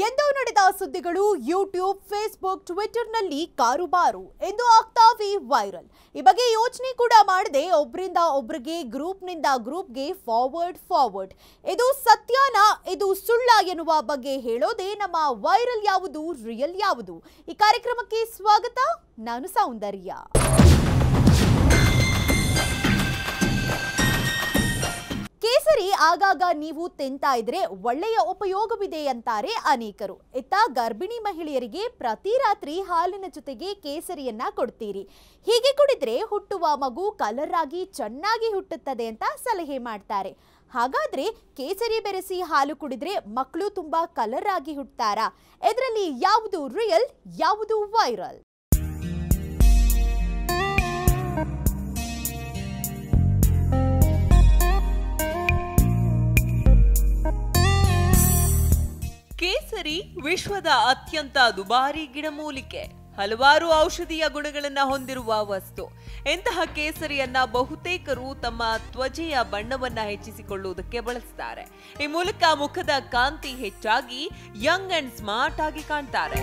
ಎಂದು ನಡೆದ ಸುದ್ದಿಗಳು ಯೂಟ್ಯೂಬ್ ಫೇಸ್ಬುಕ್ ಟ್ವಿಟರ್ನಲ್ಲಿ ಕಾರುಬಾರು ಎಂದು ಆಗ್ತಾವೆ ವೈರಲ್ ಈ ಬಗ್ಗೆ ಯೋಚನೆ ಕೂಡ ಮಾಡದೆ ಒಬ್ಬರಿಂದ ಒಬ್ಬರಿಗೆ ಗ್ರೂಪ್ನಿಂದ ಗ್ರೂಪ್ಗೆ ಫಾರ್ವರ್ಡ್ ಫಾರ್ವರ್ಡ್ ಇದು ಸತ್ಯನಾ ಇದು ಸುಳ್ಳ ಎನ್ನುವ ಬಗ್ಗೆ ಹೇಳೋದೇ ನಮ್ಮ ವೈರಲ್ ಯಾವುದು ರಿಯಲ್ ಯಾವುದು ಈ ಕಾರ್ಯಕ್ರಮಕ್ಕೆ ಸ್ವಾಗತ ನಾನು ಸೌಂದರ್ಯ ಕೇಸರಿ ಆಗಾಗ ನೀವು ತಿಂತಾ ಇದ್ರೆ ಒಳ್ಳೆಯ ಉಪಯೋಗವಿದೆ ಅಂತಾರೆ ಅನೇಕರು ಇತ್ತ ಗರ್ಭಿಣಿ ಮಹಿಳೆಯರಿಗೆ ಪ್ರತಿ ರಾತ್ರಿ ಹಾಲಿನ ಜೊತೆಗೆ ಕೇಸರಿಯನ್ನ ಕೊಡ್ತೀರಿ ಹೀಗೆ ಕುಡಿದ್ರೆ ಹುಟ್ಟುವ ಮಗು ಕಲರ್ ಆಗಿ ಚೆನ್ನಾಗಿ ಹುಟ್ಟುತ್ತದೆ ಅಂತ ಸಲಹೆ ಮಾಡ್ತಾರೆ ಹಾಗಾದ್ರೆ ಕೇಸರಿ ಬೆರೆಸಿ ಹಾಲು ಕುಡಿದ್ರೆ ಮಕ್ಕಳು ತುಂಬಾ ಕಲರ್ ಆಗಿ ಹುಟ್ಟುತ್ತಾರಾ ಇದರಲ್ಲಿ ಯಾವುದು ರಿಯಲ್ ಯಾವುದು ವೈರಲ್ ಕೇಸರಿ ವಿಶ್ವದ ಅತ್ಯಂತ ದುಬಾರಿ ಗಿಡಮೂಲಿಕೆ ಹಲವಾರು ಔಷಧೀಯ ಗುಣಗಳನ್ನ ಹೊಂದಿರುವ ವಸ್ತು ಇಂತಹ ಕೇಸರಿಯನ್ನ ಬಹುತೇಕರು ತಮ್ಮ ತ್ವಚೆಯ ಬಣ್ಣವನ್ನ ಹೆಚ್ಚಿಸಿಕೊಳ್ಳುವುದಕ್ಕೆ ಬಳಸ್ತಾರೆ ಈ ಮೂಲಕ ಮುಖದ ಕಾಂತಿ ಹೆಚ್ಚಾಗಿ ಯಂಗ್ ಅಂಡ್ ಸ್ಮಾರ್ಟ್ ಆಗಿ ಕಾಣ್ತಾರೆ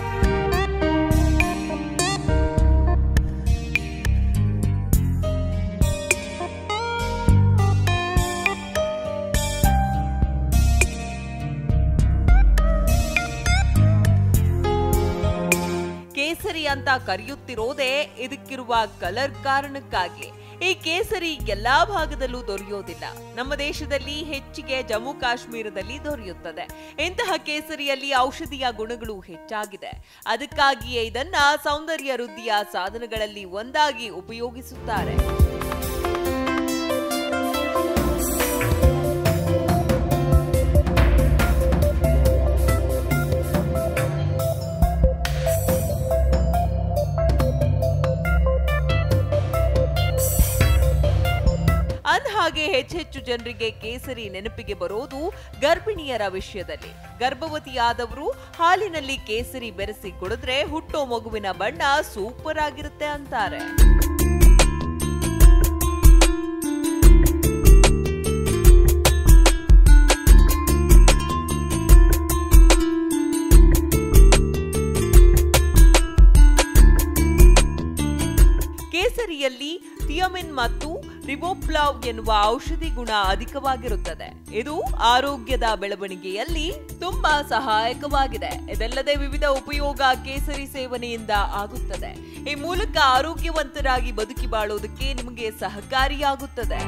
ಕೇಸರಿ ಅಂತ ಕರೆಯುತ್ತಿರೋದೇ ಇದಕ್ಕಿರುವ ಕಲರ್ ಕಾರಣಕ್ಕಾಗಿ ಈ ಕೇಸರಿ ಎಲ್ಲಾ ಭಾಗದಲ್ಲೂ ದೊರೆಯೋದಿಲ್ಲ ನಮ್ಮ ದೇಶದಲ್ಲಿ ಹೆಚ್ಚಿಗೆ ಜಮ್ಮು ಕಾಶ್ಮೀರದಲ್ಲಿ ದೊರೆಯುತ್ತದೆ ಇಂತಹ ಕೇಸರಿಯಲ್ಲಿ ಔಷಧೀಯ ಗುಣಗಳು ಹೆಚ್ಚಾಗಿದೆ ಅದಕ್ಕಾಗಿಯೇ ಇದನ್ನ ಸೌಂದರ್ಯ ವೃದ್ಧಿಯ ಸಾಧನಗಳಲ್ಲಿ ಒಂದಾಗಿ ಉಪಯೋಗಿಸುತ್ತಾರೆ ಅಂದಹಾಗೆ ಹೆಚ್ಚೆಚ್ಚು ಜನರಿಗೆ ಕೇಸರಿ ನೆನಪಿಗೆ ಬರೋದು ಗರ್ಭಿಣಿಯರ ವಿಷಯದಲ್ಲಿ ಗರ್ಭವತಿಯಾದವರು ಹಾಲಿನಲ್ಲಿ ಕೇಸರಿ ಬೆರೆಸಿ ಕುಡಿದ್ರೆ ಹುಟ್ಟೋ ಮಗುವಿನ ಬಣ್ಣ ಸೂಪರ್ ಆಗಿರುತ್ತೆ ಅಂತಾರೆ ಕೇಸರಿಯಲ್ಲಿ ಥಿಯಮಿನ್ ಮತ್ತು ರಿಬೋಪ್ಲಾವ್ ಎನ್ನುವ ಔಷಧಿ ಗುಣ ಅಧಿಕವಾಗಿರುತ್ತದೆ ಇದು ಆರೋಗ್ಯದ ಬೆಳವಣಿಗೆಯಲ್ಲಿ ತುಂಬಾ ಸಹಾಯಕವಾಗಿದೆ ಇದಲ್ಲದೆ ವಿವಿಧ ಉಪಯೋಗ ಕೇಸರಿ ಸೇವನೆಯಿಂದ ಆಗುತ್ತದೆ ಈ ಮೂಲಕ ಆರೋಗ್ಯವಂತರಾಗಿ ಬದುಕಿ ಬಾಳೋದಕ್ಕೆ ನಿಮಗೆ ಸಹಕಾರಿಯಾಗುತ್ತದೆ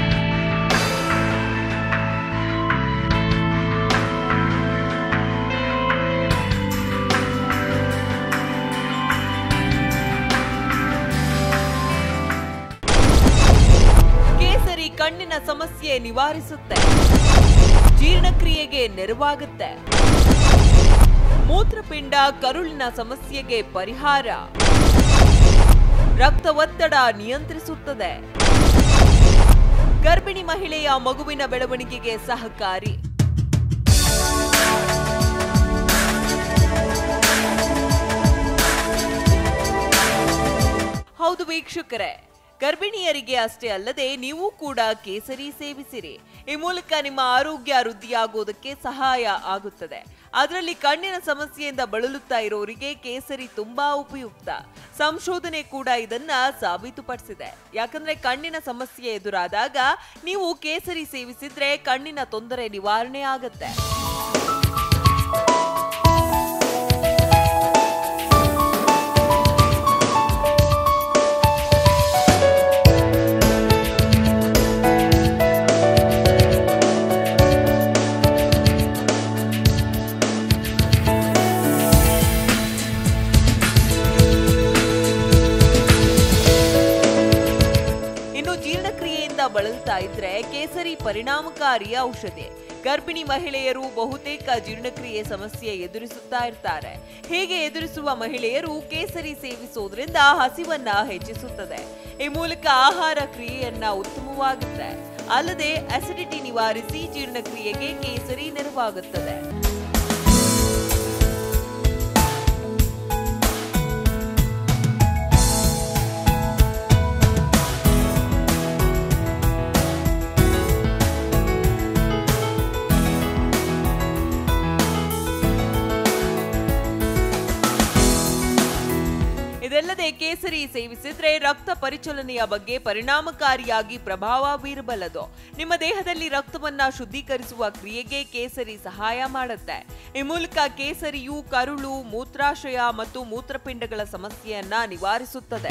ಕೇಸರಿ ಕಣ್ಣಿನ ಸಮಸ್ಯೆ ನಿವಾರಿಸುತ್ತೆ ಜೀರ್ಣಕ್ರಿಯೆಗೆ ನೆರವಾಗುತ್ತೆ ಮೂತ್ರಪಿಂಡ ಕರುಳಿನ ಸಮಸ್ಯೆಗೆ ಪರಿಹಾರ ರಕ್ತ ಒತ್ತಡ ನಿಯಂತ್ರಿಸುತ್ತದೆ ಗರ್ಭಿಣಿ ಮಹಿಳೆಯ ಮಗುವಿನ ಬೆಳವಣಿಗೆಗೆ ಸಹಕಾರಿ ಹೌದು ವೀಕ್ಷಕರೇ ಗರ್ಭಿಣಿಯರಿಗೆ ಅಷ್ಟೇ ಅಲ್ಲದೆ ನೀವು ಕೂಡ ಕೇಸರಿ ಸೇವಿಸಿರಿ ಈ ಮೂಲಕ ನಿಮ್ಮ ಆರೋಗ್ಯ ವೃದ್ಧಿಯಾಗೋದಕ್ಕೆ ಸಹಾಯ ಆಗುತ್ತದೆ ಅದರಲ್ಲಿ ಕಣ್ಣಿನ ಸಮಸ್ಯೆಯಿಂದ ಬಳಲುತ್ತಾ ಇರೋರಿಗೆ ಕೇಸರಿ ತುಂಬಾ ಉಪಯುಕ್ತ ಸಂಶೋಧನೆ ಕೂಡ ಇದನ್ನ ಸಾಬೀತುಪಡಿಸಿದೆ ಯಾಕಂದ್ರೆ ಕಣ್ಣಿನ ಸಮಸ್ಯೆ ಎದುರಾದಾಗ ನೀವು ಕೇಸರಿ ಸೇವಿಸಿದ್ರೆ ಕಣ್ಣಿನ ತೊಂದರೆ ನಿವಾರಣೆ ಆಗತ್ತೆ ಇನ್ನು ಜೀರ್ಣಕ್ರಿಯೆಯಿಂದ ಬಳಲ್ತಾ ಇದ್ರೆ ಕೇಸರಿ ಪರಿಣಾಮಕಾರಿ ಔಷಧಿ ಗರ್ಭಿಣಿ ಮಹಿಳೆಯರು ಬಹುತೇಕ ಜೀರ್ಣಕ್ರಿಯೆ ಸಮಸ್ಯೆ ಎದುರಿಸುತ್ತಾ ಇರ್ತಾರೆ ಹೀಗೆ ಎದುರಿಸುವ ಮಹಿಳೆಯರು ಕೇಸರಿ ಸೇವಿಸೋದ್ರಿಂದ ಹಸಿವನ್ನ ಹೆಚ್ಚಿಸುತ್ತದೆ ಈ ಮೂಲಕ ಆಹಾರ ಕ್ರಿಯೆಯನ್ನ ಉತ್ತಮವಾಗುತ್ತೆ ಅಲ್ಲದೆ ಅಸಿಡಿಟಿ ನಿವಾರಿಸಿ ಜೀರ್ಣಕ್ರಿಯೆಗೆ ಕೇಸರಿ ನೆರವಾಗುತ್ತದೆ ಕೇಸರಿ ಸೇವಿಸಿದ್ರೆ ರಕ್ತ ಪರಿಚಲನೆಯ ಬಗ್ಗೆ ಪರಿಣಾಮಕಾರಿಯಾಗಿ ಪ್ರಭಾವ ಬೀರಬಲ್ಲದು ನಿಮ್ಮ ದೇಹದಲ್ಲಿ ರಕ್ತವನ್ನ ಶುದ್ಧೀಕರಿಸುವ ಕ್ರಿಯೆಗೆ ಕೇಸರಿ ಸಹಾಯ ಮಾಡುತ್ತೆ ಈ ಮೂಲಕ ಕೇಸರಿಯು ಕರುಳು ಮೂತ್ರಾಶಯ ಮತ್ತು ಮೂತ್ರಪಿಂಡಗಳ ಸಮಸ್ಯೆಯನ್ನ ನಿವಾರಿಸುತ್ತದೆ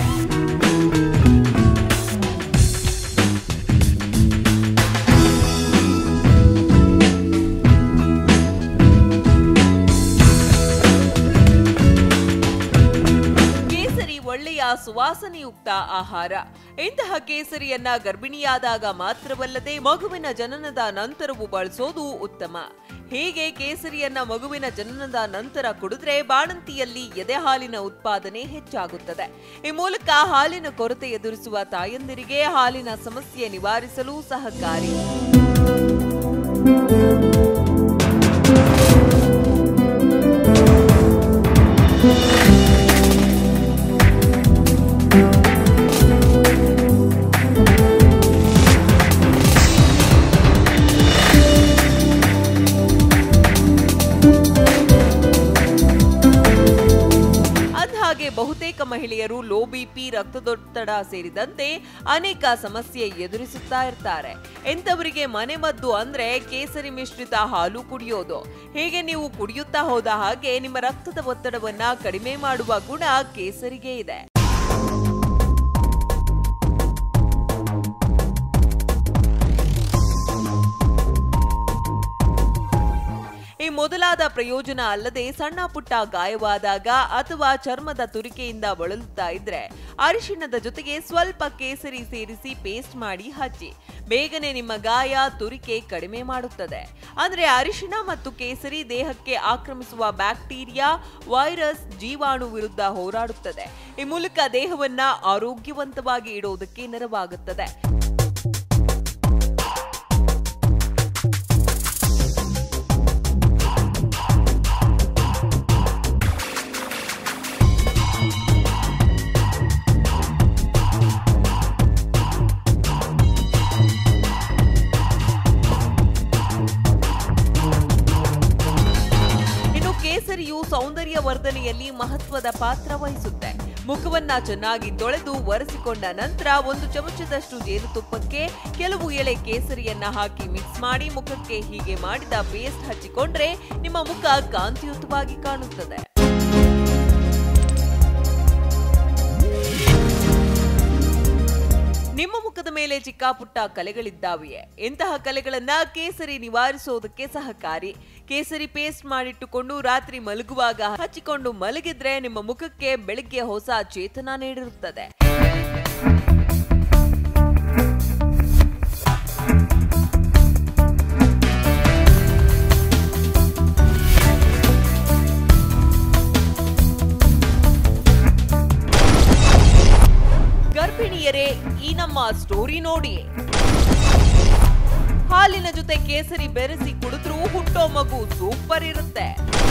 ಕೇಸರಿ ಒಳ್ಳೆಯ ಸುವಾಸನೆಯುಕ್ತ ಆಹಾರ ಇಂತಹ ಕೇಸರಿಯನ್ನ ಗರ್ಭಿಣಿಯಾದಾಗ ಮಾತ್ರವಲ್ಲದೆ ಮಗುವಿನ ಜನನದ ನಂತರವೂ ಬಳಸೋದು ಉತ್ತಮ ಹೀಗೆ ಕೇಸರಿಯನ್ನ ಮಗುವಿನ ಜನನದ ನಂತರ ಕುಡಿದ್ರೆ ಬಾಣಂತಿಯಲ್ಲಿ ಎದೆ ಹಾಲಿನ ಉತ್ಪಾದನೆ ಹೆಚ್ಚಾಗುತ್ತದೆ ಈ ಮೂಲಕ ಹಾಲಿನ ಕೊರತೆ ಎದುರಿಸುವ ತಾಯಂದಿರಿಗೆ ಹಾಲಿನ ಸಮಸ್ಯೆ ನಿವಾರಿಸಲು ಸಹಕಾರಿ ಅಂದಹಾಗೆ ಬಹುತೇಕ ಮಹಿಳೆಯರು ಲೋ ಬಿಪಿ ರಕ್ತದೊತ್ತಡ ಸೇರಿದಂತೆ ಅನೇಕ ಸಮಸ್ಯೆ ಎದುರಿಸುತ್ತಾ ಇರ್ತಾರೆ ಎಂತವರಿಗೆ ಮನೆಮದ್ದು ಅಂದ್ರೆ ಕೇಸರಿ ಮಿಶ್ರಿತ ಹಾಲು ಕುಡಿಯೋದು ಹೀಗೆ ನೀವು ಕುಡಿಯುತ್ತಾ ಹೋದ ಹಾಗೆ ನಿಮ್ಮ ರಕ್ತದ ಒತ್ತಡವನ್ನ ಕಡಿಮೆ ಮಾಡುವ ಗುಣ ಕೇಸರಿಗೆ ಇದೆ ಈ ಮೊದಲಾದ ಪ್ರಯೋಜನ ಅಲ್ಲದೆ ಸಣ್ಣ ಪುಟ್ಟ ಗಾಯವಾದಾಗ ಅಥವಾ ಚರ್ಮದ ತುರಿಕೆಯಿಂದ ಬಳಲುತ್ತಾ ಇದ್ರೆ ಅರಿಶಿಣದ ಜೊತೆಗೆ ಸ್ವಲ್ಪ ಕೇಸರಿ ಸೇರಿಸಿ ಪೇಸ್ಟ್ ಮಾಡಿ ಹಚ್ಚಿ ಬೇಗನೆ ನಿಮ್ಮ ಗಾಯ ತುರಿಕೆ ಕಡಿಮೆ ಮಾಡುತ್ತದೆ ಅಂದ್ರೆ ಅರಿಶಿಣ ಮತ್ತು ಕೇಸರಿ ದೇಹಕ್ಕೆ ಆಕ್ರಮಿಸುವ ಬ್ಯಾಕ್ಟೀರಿಯಾ ವೈರಸ್ ಜೀವಾಣು ವಿರುದ್ಧ ಹೋರಾಡುತ್ತದೆ ಈ ಮೂಲಕ ದೇಹವನ್ನ ಆರೋಗ್ಯವಂತವಾಗಿ ಇಡುವುದಕ್ಕೆ ನೆರವಾಗುತ್ತದೆ ಇನ್ನು ಕೇಸರಿಯು ಸೌಂದರ್ಯ ವರ್ಧನೆಯಲ್ಲಿ ಮಹತ್ವದ ಪಾತ್ರ ವಹಿಸುತ್ತೆ ಮುಖವನ್ನ ಚೆನ್ನಾಗಿ ತೊಳೆದು ಒರೆಸಿಕೊಂಡ ನಂತರ ಒಂದು ಚಮಚದಷ್ಟು ಜೇನುತುಪ್ಪಕ್ಕೆ ಕೆಲವು ಎಳೆ ಕೇಸರಿಯನ್ನ ಹಾಕಿ ಮಿಕ್ಸ್ ಮಾಡಿ ಮುಖಕ್ಕೆ ಹೀಗೆ ಮಾಡಿದ ಪೇಸ್ಟ್ ಹಚ್ಚಿಕೊಂಡ್ರೆ ನಿಮ್ಮ ಮುಖ ಕಾಂತಿಯುತವಾಗಿ ಕಾಣುತ್ತದೆ ನಿಮ್ಮ ಮುಖದ ಮೇಲೆ ಚಿಕ್ಕ ಪುಟ್ಟ ಕಲೆಗಳಿದ್ದಾವೆಯೇ ಇಂತಹ ಕಲೆಗಳನ್ನ ಕೇಸರಿ ನಿವಾರಿಸೋದಕ್ಕೆ ಸಹಕಾರಿ ಕೇಸರಿ ಪೇಸ್ಟ್ ಮಾಡಿಟ್ಟುಕೊಂಡು ರಾತ್ರಿ ಮಲಗುವಾಗ ಹಚ್ಚಿಕೊಂಡು ಮಲಗಿದ್ರೆ ನಿಮ್ಮ ಮುಖಕ್ಕೆ ಬೆಳಿಗ್ಗೆ ಹೊಸ ಚೇತನ ನೀಡಿರುತ್ತದೆ ಗರ್ಭಿಣಿಯರೇ ಈ ನಮ್ಮ ಸ್ಟೋರಿ ನೋಡಿ ಹಾಲಿನ ಜೊತೆ ಕೇಸರಿ ಬೆರೆಸಿ ಕುಡಿದ್ರೂ ಹುಟ್ಟೋ ಮಗು ಸೂಪರ್ ಇರುತ್ತೆ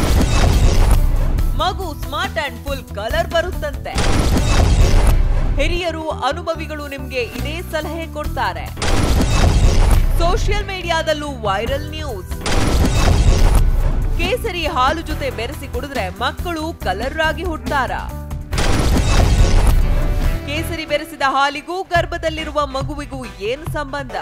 ಮಗು ಸ್ಮಾರ್ಟ್ ಅಂಡ್ ಫುಲ್ ಕಲರ್ ಬರುತ್ತಂತೆ ಹಿರಿಯರು ಅನುಭವಿಗಳು ನಿಮ್ಗೆ ಇದೇ ಸಲಹೆ ಕೊಡ್ತಾರೆ ಸೋಷಿಯಲ್ ಮೀಡಿಯಾದಲ್ಲೂ ವೈರಲ್ ನ್ಯೂಸ್ ಕೇಸರಿ ಹಾಲು ಜೊತೆ ಬೆರೆಸಿ ಕುಡಿದ್ರೆ ಮಕ್ಕಳು ಕಲರ್ ಆಗಿ ಹುಟ್ಟಾರಾ ಕೇಸರಿ ಬೆರೆಸಿದ ಹಾಲಿಗೂ ಗರ್ಭದಲ್ಲಿರುವ ಮಗುವಿಗೂ ಏನು ಸಂಬಂಧ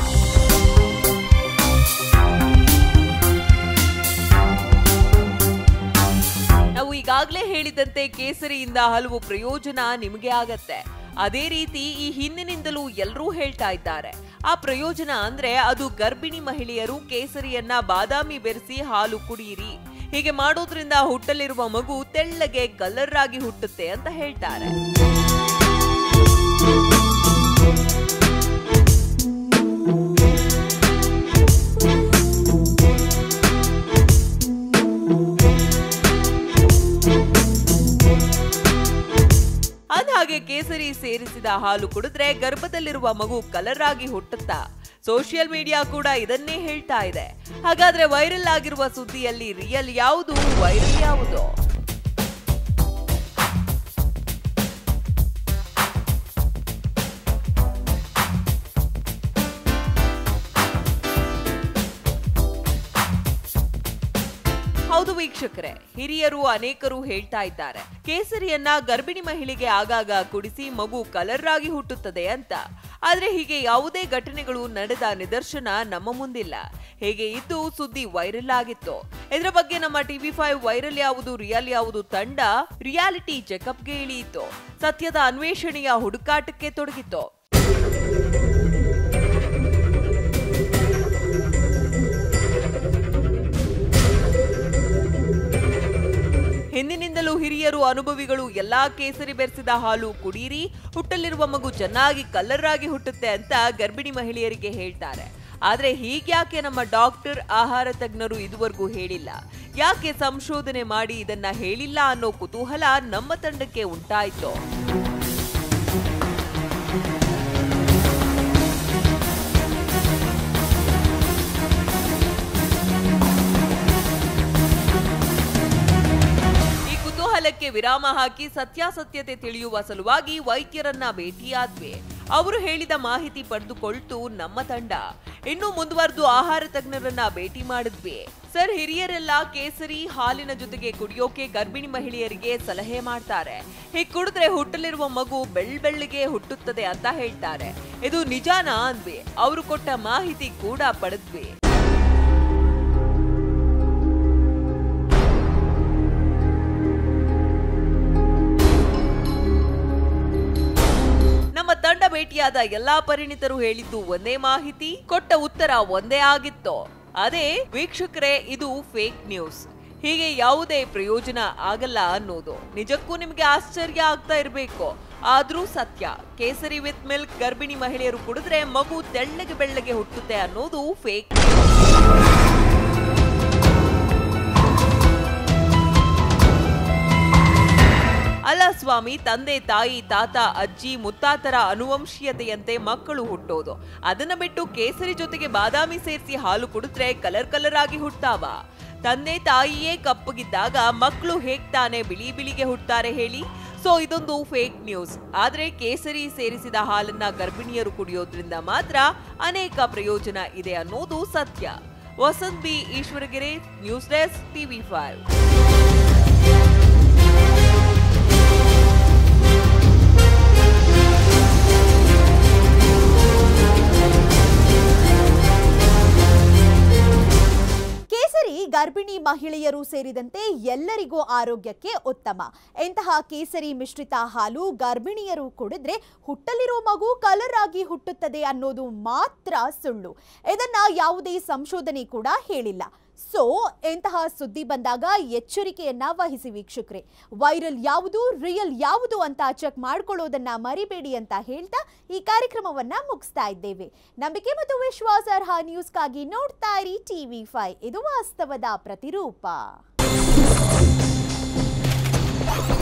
ನಾವು ಈಗಾಗಲೇ ಹೇಳಿದಂತೆ ಕೇಸರಿಯಿಂದ ಹಲವು ಪ್ರಯೋಜನ ನಿಮಗೆ ಆಗತ್ತೆ ಅದೇ ರೀತಿ ಈ ಹಿಂದಿನಿಂದಲೂ ಎಲ್ಲರೂ ಹೇಳ್ತಾ ಇದ್ದಾರೆ ಆ ಪ್ರಯೋಜನ ಅಂದ್ರೆ ಅದು ಗರ್ಭಿಣಿ ಮಹಿಳೆಯರು ಕೇಸರಿಯನ್ನ ಬಾದಾಮಿ ಬೆರೆಸಿ ಹಾಲು ಕುಡಿಯಿರಿ ಹೀಗೆ ಮಾಡೋದ್ರಿಂದ ಹುಟ್ಟಲಿರುವ ಮಗು ತೆಳ್ಳಗೆ ಕಲರ್ ಆಗಿ ಹುಟ್ಟುತ್ತೆ ಅಂತ ಹೇಳ್ತಾರೆ ಅಂದ್ಹಾಗೆ ಕೇಸರಿ ಸೇರಿಸಿದ ಹಾಲು ಕುಡಿದ್ರೆ ಗರ್ಭದಲ್ಲಿರುವ ಮಗು ಕಲರ್ ಆಗಿ ಹುಟ್ಟುತ್ತಾ ಸೋಷಿಯಲ್ ಮೀಡಿಯಾ ಕೂಡ ಇದನ್ನೇ ಹೇಳ್ತಾ ಇದೆ ಹಾಗಾದ್ರೆ ವೈರಲ್ ಆಗಿರುವ ಸುದ್ದಿಯಲ್ಲಿ ರಿಯಲ್ ಯಾವುದು ವೈರಲ್ ಯಾವುದು ಹೌದು ವೀಕ್ಷಕರೇ ಹಿರಿಯರು ಅನೇಕರು ಹೇಳ್ತಾ ಇದ್ದಾರೆ ಕೇಸರಿಯನ್ನ ಗರ್ಭಿಣಿ ಮಹಿಳೆಗೆ ಆಗಾಗ ಕುಡಿಸಿ ಮಗು ಕಲರ್ ಆಗಿ ಹುಟ್ಟುತ್ತದೆ ಅಂತ ಆದ್ರೆ ಹೀಗೆ ಯಾವುದೇ ಘಟನೆಗಳು ನಡೆದ ನಿದರ್ಶನ ನಮ್ಮ ಮುಂದಿಲ್ಲ ಹೇಗೆ ಇದ್ದು ಸುದ್ದಿ ವೈರಲ್ ಆಗಿತ್ತು ಇದರ ಬಗ್ಗೆ ನಮ್ಮ ಟಿವಿ ಫೈವ್ ವೈರಲ್ ಯಾವುದು ರಿಯಲ್ ಯಾವುದು ತಂಡ ರಿಯಾಲಿಟಿ ಚೆಕಪ್ಗೆ ಇಳಿಯಿತು ಸತ್ಯದ ಅನ್ವೇಷಣೆಯ ಹುಡುಕಾಟಕ್ಕೆ ತೊಡಗಿತ್ತು ಹಿಂದಿನಿಂದಲೂ ಹಿರಿಯರು ಅನುಭವಿಗಳು ಎಲ್ಲಾ ಕೇಸರಿ ಬೆರೆಸಿದ ಹಾಲು ಕುಡೀರಿ ಹುಟ್ಟಲಿರುವ ಮಗು ಚೆನ್ನಾಗಿ ಕಲ್ಲರ್ ಆಗಿ ಹುಟ್ಟುತ್ತೆ ಅಂತ ಗರ್ಭಿಣಿ ಮಹಿಳೆಯರಿಗೆ ಹೇಳ್ತಾರೆ ಆದ್ರೆ ಹೀಗ್ಯಾಕೆ ನಮ್ಮ ಡಾಕ್ಟರ್ ಆಹಾರ ತಜ್ಞರು ಇದುವರೆಗೂ ಹೇಳಿಲ್ಲ ಯಾಕೆ ಸಂಶೋಧನೆ ಮಾಡಿ ಇದನ್ನ ಹೇಳಿಲ್ಲ ಅನ್ನೋ ಕುತೂಹಲ ನಮ್ಮ ತಂಡಕ್ಕೆ ಉಂಟಾಯಿತು ಈ ಕುತೂಹಲಕ್ಕೆ ವಿರಾಮ ಹಾಕಿ ಸತ್ಯಾಸತ್ಯತೆ ತಿಳಿಯುವ ಸಲುವಾಗಿ ವೈದ್ಯರನ್ನ ಭೇಟಿಯಾದ್ವಿ ಅವರು ಹೇಳಿದ ಮಾಹಿತಿ ಪಡೆದುಕೊಳ್ತು ನಮ್ಮ ತಂಡ ಇನ್ನು ಮುಂದುವರೆದು ಆಹಾರ ತಜ್ಞರನ್ನ ಭೇಟಿ ಮಾಡಿದ್ವಿ ಸರ್ ಹಿರಿಯರೆಲ್ಲ ಕೇಸರಿ ಹಾಲಿನ ಜೊತೆಗೆ ಕುಡಿಯೋಕೆ ಗರ್ಭಿಣಿ ಮಹಿಳೆಯರಿಗೆ ಸಲಹೆ ಮಾಡ್ತಾರೆ ಹೀಗ್ ಕುಡಿದ್ರೆ ಹುಟ್ಟಲಿರುವ ಮಗು ಬೆಳ್ ಬೆಳ್ಳಿಗೆ ಹುಟ್ಟುತ್ತದೆ ಅಂತ ಹೇಳ್ತಾರೆ ಇದು ನಿಜಾನಾ ಅಂದ್ವಿ ಅವರು ಕೊಟ್ಟ ಮಾಹಿತಿ ಕೂಡ ಪಡೆದ್ವಿ ನಮ್ಮ ತಂಡ ಭೇಟಿಯಾದ ಎಲ್ಲಾ ಪರಿಣಿತರು ಹೇಳಿದ್ದು ಒಂದೇ ಮಾಹಿತಿ ಕೊಟ್ಟ ಉತ್ತರ ಒಂದೇ ಆಗಿತ್ತು ಅದೇ ವೀಕ್ಷಕರೇ ಇದು ಫೇಕ್ ನ್ಯೂಸ್ ಹೀಗೆ ಯಾವುದೇ ಪ್ರಯೋಜನ ಆಗಲ್ಲ ಅನ್ನೋದು ನಿಜಕ್ಕೂ ನಿಮಗೆ ಆಶ್ಚರ್ಯ ಆಗ್ತಾ ಇರಬೇಕು ಆದ್ರೂ ಸತ್ಯ ಕೇಸರಿ ವಿತ್ ಮಿಲ್ಕ್ ಗರ್ಭಿಣಿ ಮಹಿಳೆಯರು ಕುಡಿದ್ರೆ ಮಗು ತೆಳ್ಳಗೆ ಬೆಳ್ಳಗೆ ಹುಟ್ಟುತ್ತೆ ಅನ್ನೋದು ಫೇಕ್ ಅಲ್ಲ ಸ್ವಾಮಿ ತಂದೆ ತಾಯಿ ತಾತ ಅಜ್ಜಿ ಮುತ್ತಾತರ ಅನುವಂಶೀಯತೆಯಂತೆ ಮಕ್ಕಳು ಹುಟ್ಟೋದು ಅದನ್ನ ಬಿಟ್ಟು ಕೇಸರಿ ಜೊತೆಗೆ ಬಾದಾಮಿ ಸೇರಿಸಿ ಹಾಲು ಕುಡಿದ್ರೆ ಕಲರ್ ಕಲರ್ ಆಗಿ ಹುಟ್ಟಾವ ತಂದೆ ತಾಯಿಯೇ ಕಪ್ಪಗಿದ್ದಾಗ ಮಕ್ಕಳು ಹೇಗ್ ತಾನೇ ಬಿಳಿ ಬಿಳಿಗೆ ಹುಟ್ತಾರೆ ಹೇಳಿ ಸೊ ಇದೊಂದು ಫೇಕ್ ನ್ಯೂಸ್ ಆದ್ರೆ ಕೇಸರಿ ಸೇರಿಸಿದ ಹಾಲನ್ನ ಗರ್ಭಿಣಿಯರು ಕುಡಿಯೋದ್ರಿಂದ ಮಾತ್ರ ಅನೇಕ ಪ್ರಯೋಜನ ಇದೆ ಅನ್ನೋದು ಸತ್ಯ Vasanth B Eshwaragere news desk TV five ಕೇಸರಿ ಗರ್ಭಿಣಿ ಮಹಿಳೆಯರು ಸೇರಿದಂತೆ ಎಲ್ಲರಿಗೂ ಆರೋಗ್ಯಕ್ಕೆ ಉತ್ತಮ ಇಂತಹ ಕೇಸರಿ ಮಿಶ್ರಿತ ಹಾಲು ಗರ್ಭಿಣಿಯರು ಕುಡಿದ್ರೆ ಹುಟ್ಟಲಿರೋ ಮಗು ಕಲರ್ ಆಗಿ ಹುಟ್ಟುತ್ತದೆ ಅನ್ನೋದು ಮಾತ್ರ ಸುಳ್ಳು ಇದನ್ನ ಯಾವುದೇ ಸಂಶೋಧನೆ ಕೂಡ ಹೇಳಿಲ್ಲ ಸೊ ಇಂತಹ ಸುದ್ದಿ ಬಂದಾಗ ಎಚ್ಚರಿಕೆಯನ್ನ ವಹಿಸಿ ವೀಕ್ಷಕರೇ ವೈರಲ್ ಯಾವುದು ರಿಯಲ್ ಯಾವುದು ಅಂತ ಚೆಕ್ ಮಾಡ್ಕೊಳ್ಳೋದನ್ನ ಮರಿಬೇಡಿ ಅಂತ ಹೇಳ್ತಾ ಈ ಕಾರ್ಯಕ್ರಮವನ್ನ ಮುಗಿಸ್ತಾ ಇದ್ದೇವೆ ನಂಬಿಕೆ ಮತ್ತು ವಿಶ್ವಾಸಾರ್ಹ ನ್ಯೂಸ್ಗಾಗಿ ನೋಡ್ತಾ ಇರಿ ಟಿವಿ ಫೈ ಇದು ವಾಸ್ತವದ ಪ್ರತಿರೂಪ